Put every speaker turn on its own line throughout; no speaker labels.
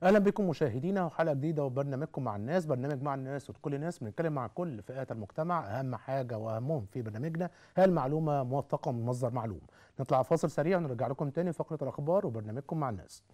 اهلا بكم مشاهدينا وحلقه جديده وبرنامجكم مع الناس برنامج مع الناس وكل الناس بنتكلم مع كل فئات المجتمع اهم حاجه واهمهم في برنامجنا هي المعلومه موثقه من مصدر معلوم نطلع فاصل سريع ونرجع لكم تاني فقره الاخبار وبرنامجكم مع الناس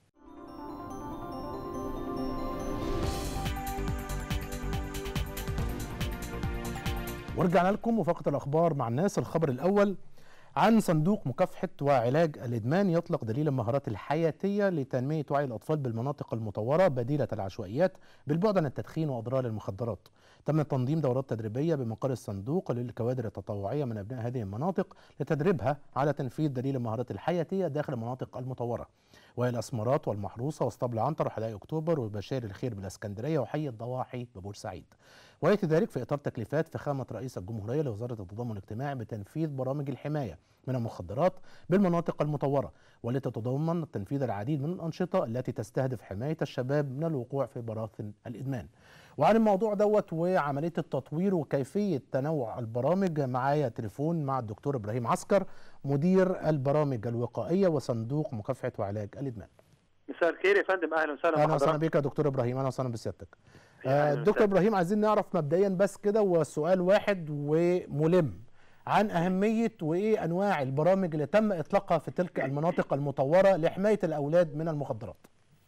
ورجعنا لكم وفقره الاخبار مع الناس الخبر الاول عن صندوق مكافحة وعلاج الإدمان يطلق دليل المهارات الحياتية لتنمية وعي الأطفال بالمناطق المطورة بديلة العشوائيات بالبعد عن التدخين وأضرار المخدرات تم تنظيم دورات تدريبية بمقر الصندوق للكوادر التطوعية من أبناء هذه المناطق لتدريبها على تنفيذ دليل المهارات الحياتية داخل المناطق المطورة وهي الأسمرات والمحروسة واسطبل عنتر وحدائق أكتوبر وبشير الخير بالإسكندرية وحي الضواحي ببورسعيد ويأتي ذلك في إطار تكليفات فخامة رئيس الجمهورية لوزارة التضامن الاجتماعي بتنفيذ برامج الحماية من المخدرات بالمناطق المطورة والتي تتضمن تنفيذ العديد من الأنشطة التي تستهدف حماية الشباب من الوقوع في براثن الإدمان وعن الموضوع دوت وعملية التطوير وكيفية تنوع البرامج معايا تليفون مع الدكتور إبراهيم عسكر مدير البرامج الوقائية وصندوق مكافحة وعلاج الإدمان
مساء الخير يا فندم اهلا وسهلا
اهلا وسهلا بك يا دكتور ابراهيم اهلا وسهلا بسيادتك آه دكتور ابراهيم عايزين نعرف مبدئيا بس كده وسؤال واحد وملم عن اهميه وايه انواع البرامج اللي تم اطلاقها في تلك المناطق المطوره لحمايه الاولاد من المخدرات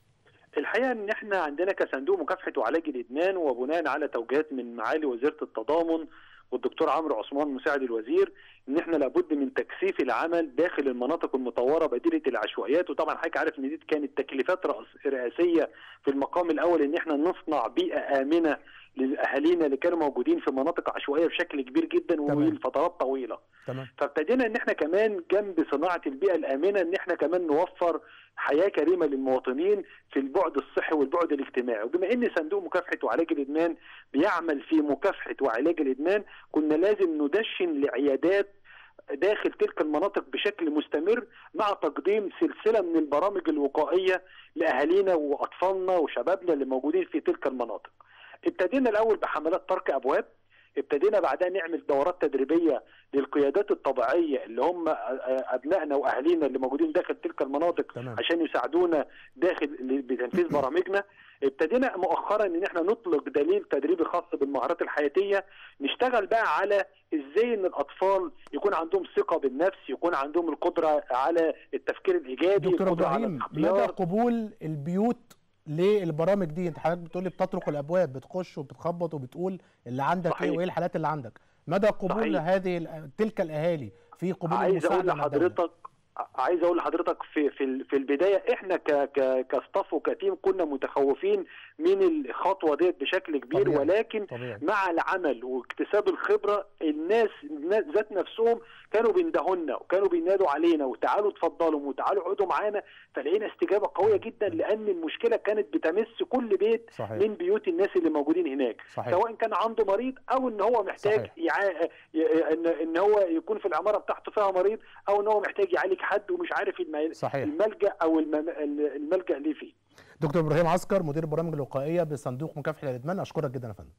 الحقيقه ان احنا عندنا كصندوق مكافحه وعلاج الادمان وبناء على توجيهات من معالي وزيره التضامن والدكتور عمرو عثمان مساعد الوزير ان احنا لابد من تكثيف العمل داخل المناطق المطوره بديله العشوائيات وطبعا حضرتك عارف ان دي كانت تكليفات رئاسيه في المقام الاول ان احنا نصنع بيئه امنه لاهالينا اللي كانوا موجودين في مناطق عشوائيه بشكل كبير جدا ولفترات طويله
تمام
فابتدينا ان احنا كمان جنب صناعه البيئه الامنه ان احنا كمان نوفر حياه كريمه للمواطنين في البعد الصحي والبعد الاجتماعي وبما ان صندوق مكافحه وعلاج الادمان بيعمل في مكافحه وعلاج الادمان كنا لازم ندشن لعيادات داخل تلك المناطق بشكل مستمر مع تقديم سلسله من البرامج الوقائيه لاهالينا واطفالنا وشبابنا اللي موجودين في تلك المناطق. ابتدينا الاول بحملات ترك ابواب ابتدينا بعدها نعمل دورات تدريبيه للقيادات الطبيعيه اللي هم ابنائنا واهالينا اللي موجودين داخل تلك المناطق
تمام.
عشان يساعدونا داخل بتنفيذ برامجنا ابتدينا مؤخرا ان احنا نطلق دليل تدريبي خاص بالمهارات الحياتيه نشتغل بقى على ازاي ان الاطفال يكون عندهم ثقه بالنفس يكون عندهم القدره على التفكير الايجابي
دكتور
القدرة على
ابراهيم مدى
الاختيار.
قبول البيوت للبرامج دي انت حضرتك بتقول لي بتطرق الابواب بتخش وبتخبط وبتقول اللي عندك
صحيح.
ايه وايه الحالات اللي عندك مدى قبول
صحيح.
هذه ال- تلك الاهالي في قبول
عايز اقول
المساعده من الدولة؟
لحضرتك عايز اقول لحضرتك في في ال- في البدايه احنا ك ك كستاف وكتيم كنا متخوفين من الخطوه ديت بشكل كبير
طبيعي.
ولكن
طبيعي
مع العمل واكتساب الخبره الناس الناس ذات نفسهم كانوا بيندهونا وكانوا بينادوا علينا وتعالوا اتفضلوا وتعالوا اقعدوا معانا فلقينا استجابه قويه جدا لان المشكله كانت بتمس كل بيت
صحيح
من بيوت الناس اللي موجودين هناك
صحيح
سواء كان عنده مريض او ان هو محتاج
صحيح.
يع... ي- ان ان هو يكون في العماره بتاعته فيها مريض او ان هو محتاج يعالج حد ومش عارف الم...
صحيح
الملجا او الم... الملجا ليه فيه
دكتور ابراهيم عسكر مدير البرامج الوقائيه بصندوق مكافحه الادمان اشكرك جدا يا فندم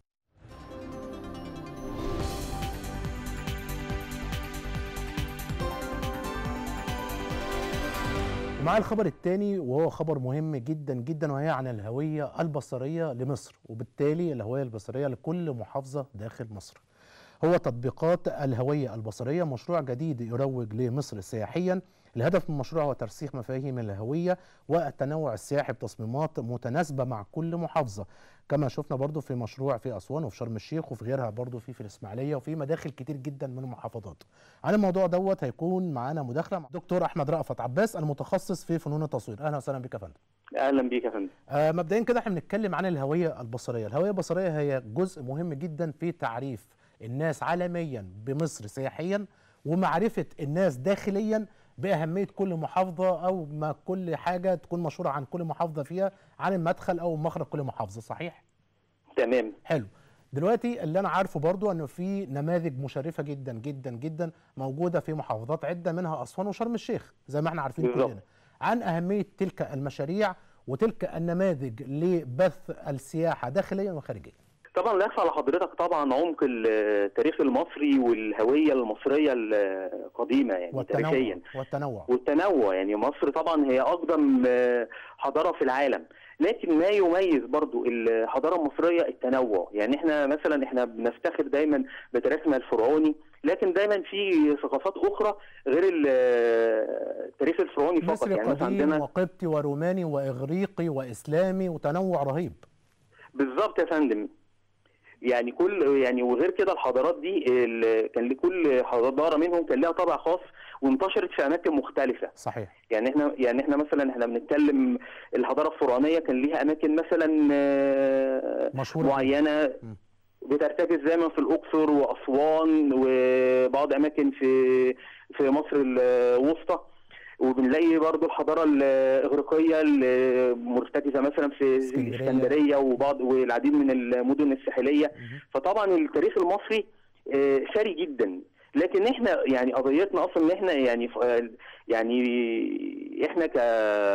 مع الخبر الثاني وهو خبر مهم جدا جدا وهي عن الهويه البصريه لمصر وبالتالي الهويه البصريه لكل محافظه داخل مصر. هو تطبيقات الهويه البصريه مشروع جديد يروج لمصر سياحيا الهدف من المشروع هو ترسيخ مفاهيم الهويه والتنوع السياحي بتصميمات متناسبه مع كل محافظه كما شفنا برضو في مشروع في اسوان وفي شرم الشيخ وفي غيرها برضو في في الاسماعيليه وفي مداخل كتير جدا من المحافظات عن الموضوع دوت هيكون معانا مداخله مع دكتور احمد رأفت عباس المتخصص في فنون التصوير اهلا وسهلا بك يا فندم
اهلا بيك يا فندم
آه مبدئيا كده احنا بنتكلم عن الهويه البصريه الهويه البصريه هي جزء مهم جدا في تعريف الناس عالميا بمصر سياحيا ومعرفه الناس داخليا باهميه كل محافظه او ما كل حاجه تكون مشهوره عن كل محافظه فيها عن المدخل او مخرج كل محافظه صحيح
تمام
حلو دلوقتي اللي انا عارفه برضو انه في نماذج مشرفه جدا جدا جدا موجوده في محافظات عده منها اسوان وشرم الشيخ زي ما احنا عارفين
بالظبط.
كلنا عن اهميه تلك المشاريع وتلك النماذج لبث السياحه داخليا وخارجيا
طبعا لا يخفى على حضرتك طبعا عمق التاريخ المصري والهويه المصريه القديمه يعني
والتنوع
تاريخيا
والتنوع
والتنوع يعني مصر طبعا هي اقدم آه، حضاره في العالم لكن ما يميز برضو الحضاره المصريه التنوع يعني احنا مثلا احنا بنفتخر دايما بتاريخنا الفرعوني لكن دايما في ثقافات اخرى غير ال- التاريخ الفرعوني فقط
مصري
يعني مثلا
قديم
عندنا
وقبطي وروماني واغريقي واسلامي وتنوع رهيب
بالظبط يا فندم يعني كل يعني وغير كده الحضارات دي ال- كان لكل حضاره منهم كان لها طابع خاص وانتشرت في اماكن مختلفه
صحيح
يعني احنا يعني احنا مثلا احنا بنتكلم الحضاره الفرعونيه كان ليها اماكن مثلا آه،
مشهورة
معينه
م.
بترتكز دايما في الاقصر واسوان وبعض اماكن في في مصر الوسطى وبنلاقي برضو الحضاره الاغريقيه اللي مرتكزه مثلا في
اسكندرية.
اسكندريه وبعض والعديد من المدن الساحليه
مهم.
فطبعا التاريخ المصري آه، ثري جدا لكن احنا يعني قضيتنا اصلا ان احنا يعني ف- يعني احنا ك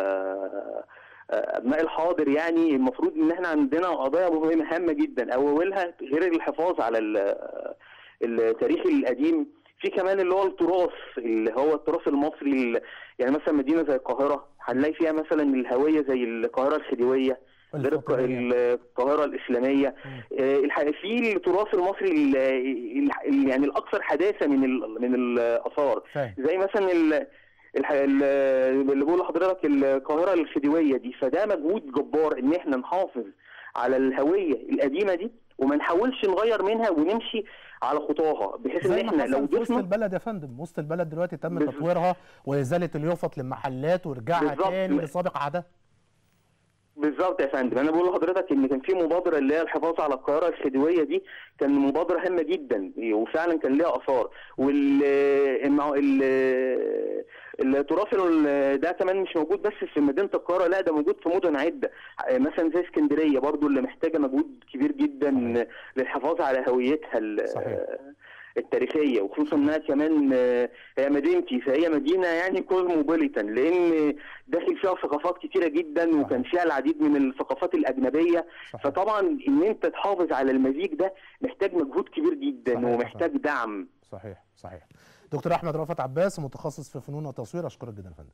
ابناء الحاضر يعني المفروض ان احنا عندنا قضايا مهمه هامه جدا اولها غير الحفاظ على ال- التاريخ القديم في كمان اللي هو التراث اللي هو التراث المصري ال- يعني مثلا مدينه زي القاهره هنلاقي فيها مثلا الهويه زي القاهره الخديويه غير الق-
الفاطمية.
القاهره الاسلاميه
مم.
آه، الح- في التراث المصري ال- ال- يعني الاكثر حداثه من ال- من الاثار
فاهم
زي مثلا ال الح- ال- اللي بقول لحضرتك القاهره الخديويه دي فده مجهود جبار ان احنا نحافظ على الهويه القديمه دي وما نحاولش نغير منها ونمشي على خطاها بحيث ان
زي ما
احنا لو
حصل في وسط
ضفنا
البلد يا فندم وسط البلد دلوقتي تم
بالظبط.
تطويرها وازاله اليوفط للمحلات ورجعها
بالظبط.
تاني لسابق عادها
بالظبط يا فندم انا بقول لحضرتك ان كان في مبادره اللي هي الحفاظ على القاهره الخديويه دي كان مبادره هامه جدا وفعلا كان ليها اثار وال المع- ال- التراث ال- ده كمان مش موجود بس في مدينه القاهره لا ده موجود في مدن عده مثلا زي اسكندريه برضو اللي محتاجه مجهود كبير جدا
صحيح.
للحفاظ على هويتها ال-
صحيح.
التاريخيه وخصوصا انها كمان آه، هي مدينتي فهي مدينه يعني كوزموبوليتان لان داخل فيها ثقافات كتيره جدا وكان فيها العديد من الثقافات الاجنبيه
صحيح.
فطبعا ان انت تحافظ على المزيج ده محتاج مجهود كبير جدا
صحيح.
ومحتاج دعم
صحيح صحيح دكتور احمد رافت عباس متخصص في فنون التصوير اشكرك جدا يا فندم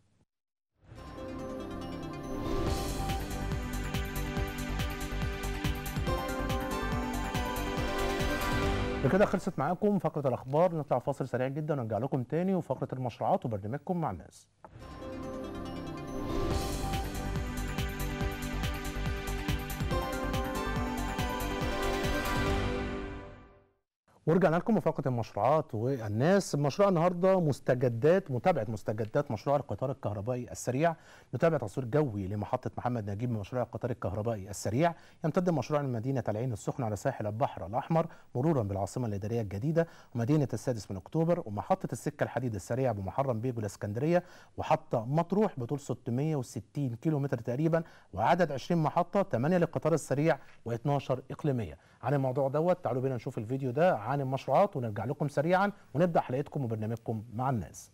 بكده خلصت معاكم فقرة الأخبار نطلع فاصل سريع جدا ونرجع لكم تاني وفقرة المشروعات وبرنامجكم مع الناس ورجعنا لكم وفقرة المشروعات والناس مشروع النهارده مستجدات متابعة مستجدات مشروع القطار الكهربائي السريع نتابع تصوير جوي لمحطة محمد نجيب من مشروع القطار الكهربائي السريع يمتد المشروع من مدينة العين السخنة على ساحل البحر الأحمر مرورا بالعاصمة الإدارية الجديدة ومدينة السادس من أكتوبر ومحطة السكة الحديد السريع بمحرم بيه بالإسكندرية وحتى مطروح بطول 660 كيلو متر تقريبا وعدد 20 محطة 8 للقطار السريع و12 إقليمية عن الموضوع دوت تعالوا بينا نشوف الفيديو ده عن المشروعات ونرجع لكم سريعا ونبدأ حلقتكم وبرنامجكم مع الناس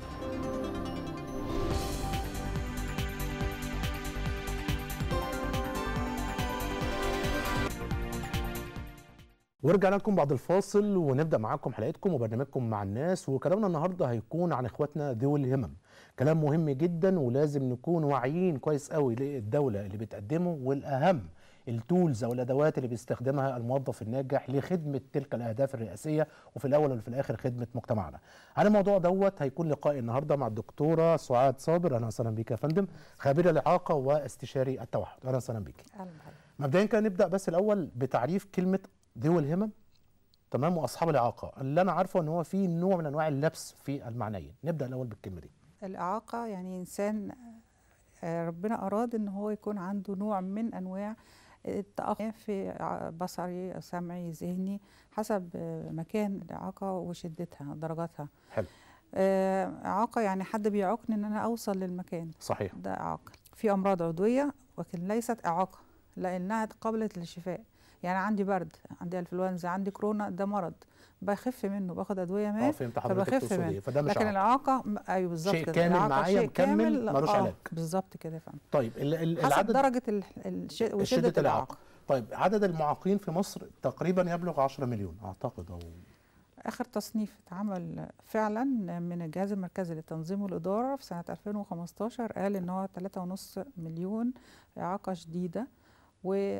ورجعنا لكم بعد الفاصل ونبدا معاكم حلقتكم وبرنامجكم مع الناس وكلامنا النهارده هيكون عن اخواتنا ذوي الهمم كلام مهم جدا ولازم نكون واعيين كويس قوي للدوله اللي بتقدمه والاهم التولز او الادوات اللي بيستخدمها الموظف الناجح لخدمه تلك الاهداف الرئاسيه وفي الاول وفي الاخر خدمه مجتمعنا. على الموضوع دوت هيكون لقاء النهارده مع الدكتوره سعاد صابر اهلا وسهلا بيك يا فندم خبيره الاعاقه واستشاري التوحد اهلا وسهلا بيك.
اهلا بحضرتك
مبدئيا كده نبدا بس الاول بتعريف كلمه ذوي الهمم تمام واصحاب الاعاقه اللي انا عارفه ان هو في نوع من انواع اللبس في المعنيين نبدا الاول بالكلمه دي
الإعاقة يعني إنسان آه، ربنا أراد إن هو يكون عنده نوع من أنواع التأخر في ع- بصري سمعي ذهني حسب آه، مكان الإعاقة وشدتها درجاتها
حلو
آه، إعاقة يعني حد بيعوقني إن أنا أوصل للمكان
صحيح
ده إعاقة في أمراض عضوية ولكن ليست إعاقة لأنها قابلة للشفاء يعني عندي برد عندي انفلونزا عندي كورونا ده مرض بخف منه باخد أدوية
اه
ما
فهمت حضرتك
فبخف
تقصد
منه.
ايه فده مش
لكن
عقل.
الإعاقة م- أيوه بالظبط
شيء
كده.
كامل
الإعاقة
معايا
شيء
مكمل
كامل،
ملوش
آه،
علاج.
بالظبط كده يا فندم
طيب ال ال
حسب
العدد
درجة ال- الش- وشدة الإعاقة
طيب طيب عدد المعاقين في مصر تقريبا يبلغ 10 مليون اعتقد او
اخر تصنيف اتعمل فعلا من الجهاز المركزي للتنظيم والاداره في سنه 2015 قال ان هو 3.5 مليون اعاقه شديده و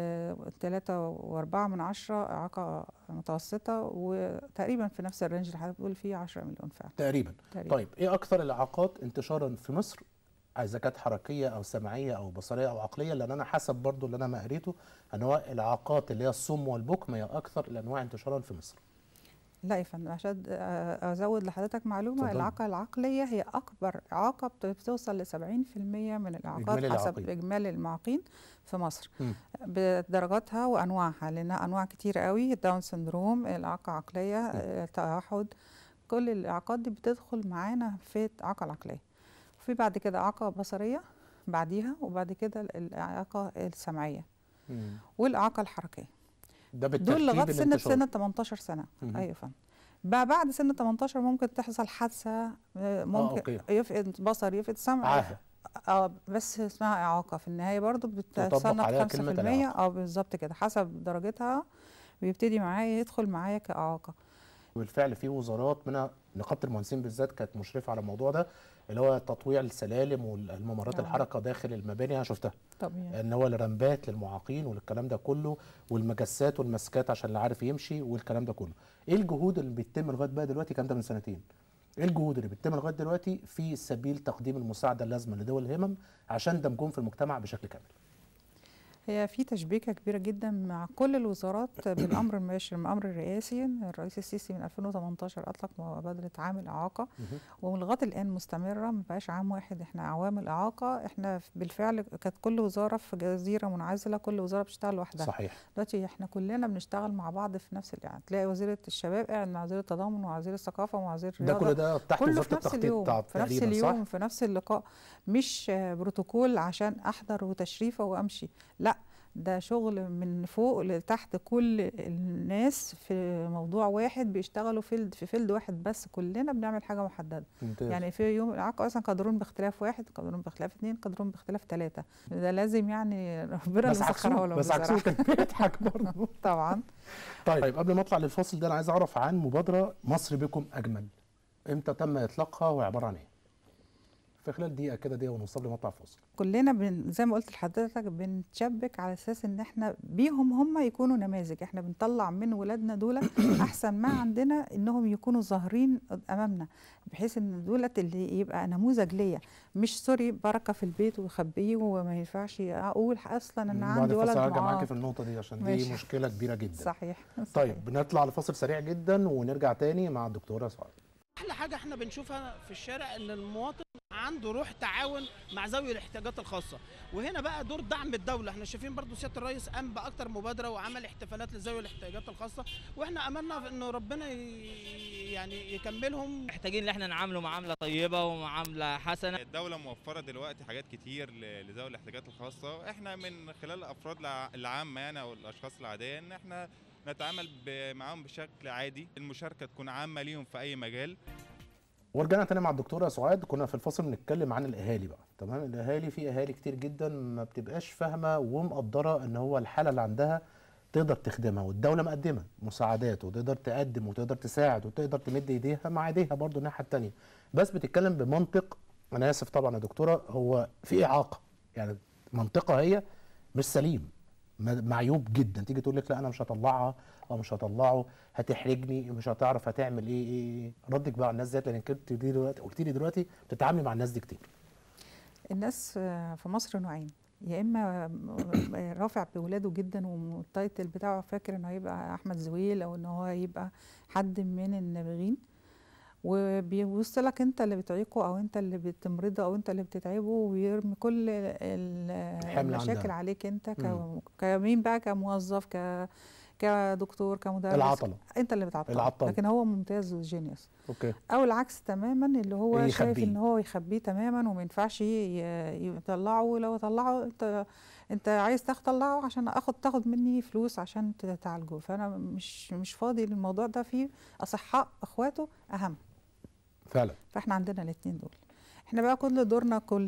3.4 من عشرة إعاقة متوسطة وتقريبا في نفس الرينج اللي حضرتك بتقول فيه 10 مليون فعلا
تقريبا
تقريبا
طيب ايه اكثر الاعاقات انتشارا في مصر اذا كانت حركيه او سمعيه او بصريه او عقليه لان انا حسب برضو اللي انا ما قريته ان هو الاعاقات اللي هي الصم والبكم هي اكثر الانواع انتشارا في مصر
لا يا فندم عشان ازود لحضرتك معلومه
اتفضلي.
الاعاقه العقليه هي اكبر اعاقه بت- بتوصل ل 70% من الاعاقات
إجمالي
حسب
الإعاقين.
اجمالي المعاقين في مصر
مم.
بدرجاتها وانواعها لانها انواع كتيره قوي داون سندروم الاعاقه العقليه آه، التوحد كل الاعاقات دي بتدخل معانا في الاعاقه العقليه في بعد كده اعاقه بصريه بعديها وبعد كده الاعاقه السمعيه
مم.
والاعاقه الحركيه
ده بالترتيب
دول لغايه سن
الانتشار.
سن 18 سنه
مهم.
ايوه فندم بقى بعد سن 18 ممكن تحصل حادثه آه، ممكن
أوكي.
يفقد بصر يفقد سمع
عاهه
اه بس اسمها اعاقه في النهايه برضو بتصنف
عليها كلمة
5%
الإعاقة.
اه بالظبط كده حسب درجتها بيبتدي معايا يدخل معايا كاعاقه
بالفعل في وزارات منها نقابه المهندسين بالذات كانت مشرفه على الموضوع ده اللي هو تطويع السلالم والممرات
آه.
الحركه داخل المباني انا شفتها
طبيعي
ان هو الرمبات للمعاقين والكلام ده كله والمجسات والمسكات عشان اللي عارف يمشي والكلام ده كله ايه الجهود اللي بتتم لغايه بقى دلوقتي كان ده من سنتين ايه الجهود اللي بتتم لغايه دلوقتي في سبيل تقديم المساعده اللازمه لذوي الهمم عشان دمجهم في المجتمع بشكل كامل
هي في تشبيكه كبيره جدا مع كل الوزارات بالامر المباشر من الامر الرئاسي الرئيس السيسي من 2018 اطلق مبادره عام الاعاقه
مهم.
ولغايه الان مستمره ما بقاش عام واحد احنا اعوام الاعاقه احنا بالفعل كانت كل وزاره في جزيره منعزله كل وزاره بتشتغل لوحدها
صحيح
دلوقتي احنا كلنا بنشتغل مع بعض في نفس الوقت تلاقي وزيره الشباب قاعد مع وزير التضامن ومع وزير الثقافه ومع وزير
ده
الرياضه
كل ده تحت
كله
وزاره
في نفس
التخطيط
اليوم
بتاع
في نفس
تقريبا
اليوم
صح
في نفس اللقاء مش آه، بروتوكول عشان احضر وتشريفه وامشي لا ده شغل من فوق لتحت كل الناس في موضوع واحد بيشتغلوا فيلد في فيلد واحد بس كلنا بنعمل حاجه محدده
ممتاز
يعني في يوم الاعاقه مثلا قادرون باختلاف واحد قادرون باختلاف اثنين قادرون باختلاف ثلاثه ده لازم يعني ربنا
بس
اللي مسخرها
عكسوه
لهم
بس عكسوه
بصراحة.
كان بيضحك برضه
طبعا
طيب قبل ما اطلع للفاصل ده انا عايز اعرف عن مبادره مصر بكم اجمل امتى تم اطلاقها وعباره عن ايه في خلال دقيقه كده دقيقه ونص قبل ما اطلع الفاصل
كلنا بن زي ما قلت لحضرتك بنتشبك على اساس ان احنا بيهم هم يكونوا نماذج احنا بنطلع من ولادنا دول احسن ما عندنا انهم يكونوا ظاهرين امامنا بحيث ان دولت اللي يبقى نموذج ليا مش سوري بركه في البيت وخبيه وما ينفعش اقول اصلا ان
بعد
عندي ولد
الفاصل هرجع معاكي
معاق
في النقطه دي عشان دي
ماشي.
مشكله كبيره جدا
صحيح
طيب بنطلع لفاصل سريع جدا ونرجع تاني مع الدكتوره سعاد
احلى حاجه احنا بنشوفها في الشارع ان المواطن عنده روح تعاون مع ذوي الاحتياجات الخاصه وهنا بقى دور دعم الدوله احنا شايفين برضو سياده الرئيس قام باكتر مبادره وعمل احتفالات لذوي الاحتياجات الخاصه واحنا املنا في انه ربنا ي- يعني يكملهم
محتاجين ان احنا نعامله معامله طيبه ومعامله حسنه
الدولة موفرة دلوقتي حاجات كتير ل- لذوي الاحتياجات الخاصة احنا من خلال الافراد الع- العامة يعني او الاشخاص العادية ان احنا نتعامل ب- معاهم بشكل عادي المشاركة تكون عامة ليهم في اي مجال
ورجعنا تاني مع الدكتوره سعاد كنا في الفاصل بنتكلم عن الاهالي بقى تمام الاهالي في اهالي كتير جدا ما بتبقاش فاهمه ومقدره ان هو الحاله اللي عندها تقدر تخدمها والدوله مقدمه مساعدات وتقدر تقدم وتقدر تساعد وتقدر تمد ايديها مع ايديها برضو الناحيه التانيه بس بتتكلم بمنطق انا اسف طبعا يا دكتوره هو في اعاقه يعني منطقها هي مش سليم م- معيوب جدا تيجي تقول لك لا انا مش هطلعها او مش هطلعه هتحرجني مش هتعرف هتعمل ايه ايه إيه. ردك بقى على الناس ديت لان كنت دي دلوقتي قلت لي دلوقتي بتتعاملي مع الناس دي كتير
الناس آه، في مصر نوعين يا اما م- رافع بولاده جدا والتايتل بتاعه فاكر انه هيبقى احمد زويل او ان هو هيبقى حد من النابغين وبيبص لك انت اللي بتعيقه او انت اللي بتمرضه او انت اللي بتتعبه ويرمي كل ال-
الحمل
المشاكل
عندها.
عليك انت ك-
مم.
كمين بقى كموظف ك كدكتور كمدرس
العطله
انت اللي بتعطله
العطال.
لكن هو ممتاز وجينيوس
اوكي
او العكس تماما اللي هو
اللي
شايف
يخبيه.
ان هو يخبيه تماما وما ينفعش ي- يطلعه لو طلعه انت انت عايز تاخد طلعه عشان اخد تاخد مني فلوس عشان ت- تعالجه فانا مش مش فاضي للموضوع ده فيه اصحاء اخواته اهم
فعلا
فاحنا عندنا الاثنين دول احنا بقى كل دورنا كلنا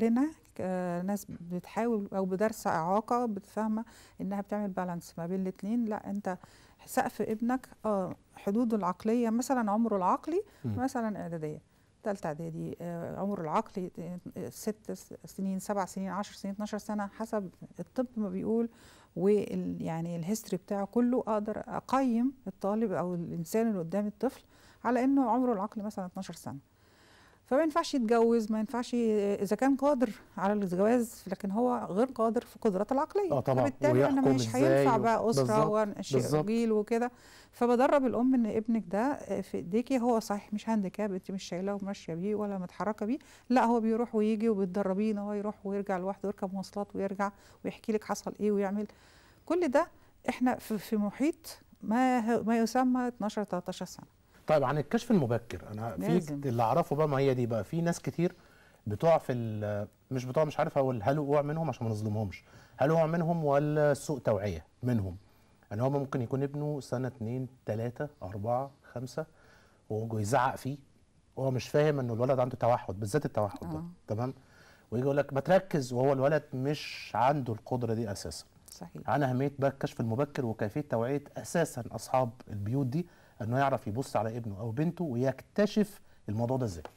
آه، ناس بتحاول او بدرس اعاقه بتفهمه انها بتعمل بالانس ما بين الاثنين لا انت سقف ابنك اه حدوده العقليه مثلا عمره العقلي
مم.
مثلا اعداديه ثالثه اعدادي آه، عمره العقلي آه، ست سنين سبع سنين عشر سنين 12 سنه حسب الطب ما بيقول وال يعني الهيستوري بتاعه كله اقدر اقيم الطالب او الانسان اللي قدام الطفل على انه عمره العقلي مثلا 12 سنه فما ينفعش يتجوز ما ينفعش اذا كان قادر على الجواز لكن هو غير قادر في قدراته العقليه
آه طبعاً،
فبالتالي انا
ويحكم
مش
إزاي
هينفع
و-
بقى اسره
بالظبط،
وانشئ
بالظبط.
جيل وكده فبدرب الام ان ابنك ده في ايديكي هو صحيح مش هانديكاب انت مش شايلاه وماشيه بيه ولا متحركه بيه لا هو بيروح ويجي وبتدربيه ان هو يروح ويرجع لوحده ويركب مواصلات ويرجع ويحكي لك حصل ايه ويعمل كل ده احنا في, في محيط ما ه- ما يسمى 12 13 سنه
طيب عن الكشف المبكر انا في
لازم.
اللي اعرفه بقى ما هي دي بقى في ناس كتير بتقع في ال- مش بتقع مش عارف اقول هل وقوع منهم عشان ما نظلمهمش هل وقع منهم ولا سوء توعيه منهم يعني هو ممكن يكون ابنه سنه اتنين تلاته اربعه خمسه ويزعق فيه وهو مش فاهم انه الولد عنده توحد بالذات التوحد ده
آه.
تمام ويجي يقول لك ما تركز وهو الولد مش عنده القدره دي اساسا
صحيح
عن اهميه بقى الكشف المبكر وكيفيه توعيه اساسا اصحاب البيوت دي انه يعرف يبص على ابنه او بنته ويكتشف الموضوع ده ازاي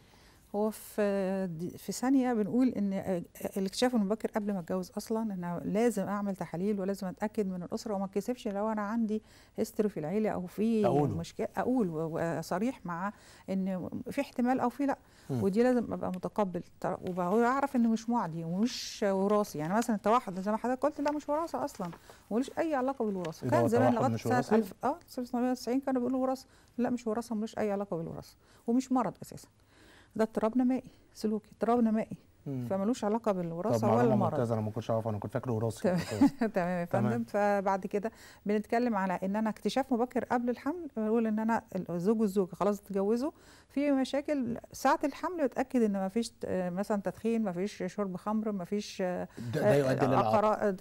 هو في دي- في ثانيه بنقول ان الاكتشاف المبكر قبل ما اتجوز اصلا انا لازم اعمل تحاليل ولازم اتاكد من الاسره وما اتكسفش لو انا عندي هيستوري في العيله او في
أقوله.
مشكله اقول و- وصريح مع ان في احتمال او في لا
مم.
ودي لازم ابقى متقبل تر- وبعرف انه مش معدي ومش وراثي يعني مثلا التوحد زي ما حضرتك قلت لا مش وراثه اصلا ملوش اي علاقه بالوراثه
إيه ده، هو
كان زمان
التوحد
لغايه
مش
سنه
وراثي؟
1000 اه 1990 كانوا بيقولوا وراثه لا مش وراثه ملوش اي علاقه بالوراثه ومش مرض اساسا ده اضطراب نمائي سلوكي اضطراب نمائي
مم.
فملوش علاقه
طب
بالوراثه ولا
معلومه
المرض
ممتازه انا ما كنتش اعرف انا كنت فاكره وراثي
تمام.
كويس.
تمام يا
تمام.
فندم فبعد كده بنتكلم على ان انا اكتشاف مبكر قبل الحمل بقول ان انا الزوج والزوجه خلاص اتجوزوا في مشاكل ساعه الحمل بتاكد ان ما فيش مثلا تدخين ما فيش شرب خمر ما فيش
ده, ده يؤدي للعقارات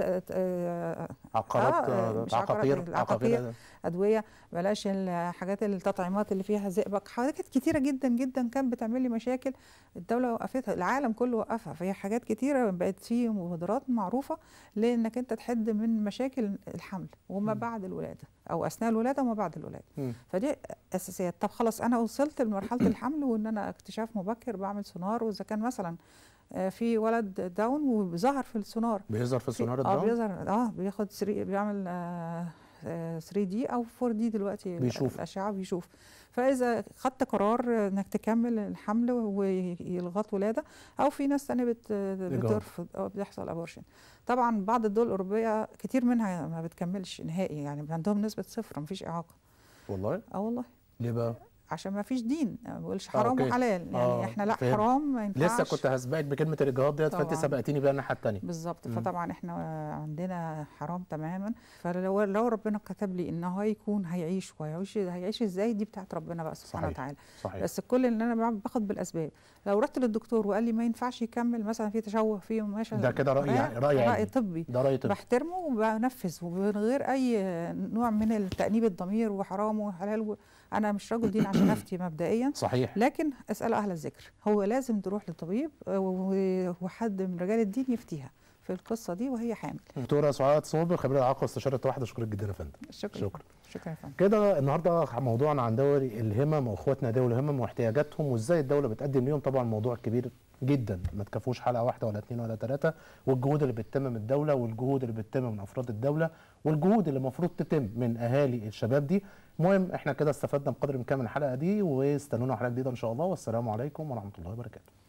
عقارات آه، مش
عقاقير
عقارات، العقاقير.
عقاقير
ادويه بلاش الحاجات التطعيمات اللي فيها زئبق حاجات كتيره جدا جدا كانت بتعمل لي مشاكل الدوله وقفتها العالم كله وقفها فهي حاجات كتيره بقت في مبادرات معروفه لانك انت تحد من مشاكل الحمل وما
مم.
بعد الولاده او اثناء الولاده وما بعد الولاده
مم.
فدي اساسيات طب خلاص انا وصلت لمرحله الحمل وان انا اكتشاف مبكر بعمل سونار واذا كان مثلا آه، في ولد داون وظهر في السونار
بيظهر في
في-
السونار
اه
الدم
بيظهر اه بياخد 3 بيعمل آه 3 دي او 4 دي دلوقتي
بيشوف.
الاشعه بيشوف فاذا خدت قرار انك تكمل الحمل ويلغط ولاده او في ناس ثانيه بت بترفض او بيحصل ابورشن طبعا بعض الدول الاوروبيه كتير منها ما بتكملش نهائي يعني عندهم نسبه صفر مفيش اعاقه
والله
اه والله
ليه بقى
عشان ما فيش دين ما بقولش
آه،
حرام
أوكي.
وحلال يعني
آه،
احنا لا
فهمت.
حرام ما ينفعش
لسه كنت هسبقك بكلمه الاجهاض ديت فانت
طبعاً.
سبقتيني بقى الناحيه الثانيه
بالظبط
مم.
فطبعا احنا عندنا حرام تماما فلو لو ربنا كتب لي ان هو يكون هيعيش وهيعيش هيعيش ازاي دي بتاعت ربنا بقى سبحانه
صحيح.
وتعالى
صحيح
بس كل اللي انا بعمل باخد بالاسباب لو رحت للدكتور وقال لي ما ينفعش يكمل مثلا في تشوه فيه ماشي
ده كده رأي
راي
يعني- رأي علمي.
راي طبي
ده راي طبي
بحترمه وبنفذ ومن غير اي نوع من التأنيب الضمير وحرام وحلال و... انا مش رجل دين عشان افتي مبدئيا
صحيح
لكن اسال اهل الذكر هو لازم تروح لطبيب آه، و- وحد من رجال الدين يفتيها في القصه دي وهي حامل
دكتوره سعاد صوبي خبيره العقل واستشاره واحده شكرا جدا يا فندم
شكرا
شكرا
شكرا يا فندم
كده النهارده موضوعنا عن دوري الهمم واخواتنا ذوي الهمم واحتياجاتهم وازاي الدوله بتقدم ليهم طبعا موضوع كبير جدا ما تكفوش حلقه واحده ولا اثنين ولا ثلاثه والجهود اللي بتتم من الدوله والجهود اللي بتتم من افراد الدوله والجهود اللي المفروض تتم من اهالي الشباب دي المهم احنا كده استفدنا بقدر الامكان من الحلقه دي واستنونا حلقه جديده ان شاء الله والسلام عليكم ورحمه الله وبركاته